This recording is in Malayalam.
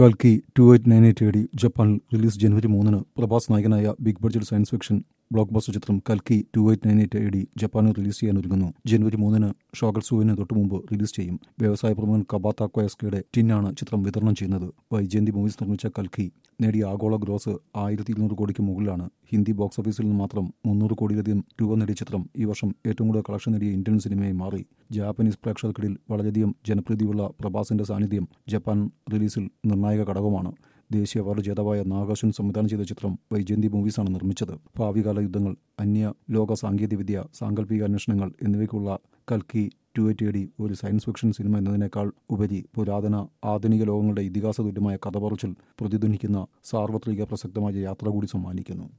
കൽക്കി two eight nine eight A D ജപ്പാനിൽ റിലീസ് ജനുവരി മൂന്നിന് പ്രഭാസ് നായകനായ big budget science fiction blockbuster ചിത്രം കൽക്കി two eight nine eight A D ജപ്പാനിൽ റിലീസ് ചെയ്യാൻ ഒരുങ്ങുന്നു ജനുവരി മൂന്നിന് ഷോഗൽ സൂവിന് തൊട്ടു മുമ്പ് റിലീസ് ചെയ്യും വ്യവസായ പ്രമുഖൻ കബാത്ത കൊയസ്കയുടെ ടിന്നാണ് ചിത്രം വിതരണം ചെയ്യുന്നത് വൈജയന്തി മൂവീസ് നിർമ്മിച്ച കൽക്കി നേടിയ ആഗോള ഗ്രോസ് ആയിരത്തി ഇരുന്നൂറ് കോടിക്ക് മുകളിലാണ് ഹിന്ദി ബോക്സ് ഓഫീസിൽ നിന്ന് മാത്രം മുന്നൂറ് കോടിയിലധികം രൂപ നേടിയ ചിത്രം ഈ വർഷം ഏറ്റവും കൂടുതൽ കളക്ഷൻ നേടിയ ഇന്ത്യൻ സിനിമയായി മാറി ജാപ്പനീസ് പ്രേക്ഷകർക്കിടയിൽ വളരെയധികം ജനപ്രീതിയുള്ള പ്രഭാസിന്റെ സാന്നിധ്യം ജപ്പാൻ റിലീസിൽ നിർണായക ഘടകമാണ് ദേശീയ അവാർഡ് ജേതാവായ നാഗാർജുൻ സംവിധാനം ചെയ്ത ചിത്രം വൈജയന്തി മൂവീസാണ് നിർമ്മിച്ചത് ഭാവികാല യുദ്ധങ്ങൾ അന്യ ലോക സാങ്കേതികവിദ്യ സാങ്കല്പിക അന്വേഷണങ്ങൾ എന്നിവയ്ക്കുള്ള കൽക്കി ടു എയ്റ്റ് എ ഡി ഒരു സയൻസ് ഫിക്ഷൻ സിനിമ എന്നതിനേക്കാൾ ഉപരി പുരാതന ആധുനിക ലോകങ്ങളുടെ ഇതിഹാസ തുല്യമായ കഥ പറച്ചിൽ പ്രതിധ്വനിക്കുന്ന സാർവത്രിക പ്രസക്തമായ യാത്ര കൂടി സമ്മാനിക്കുന്നു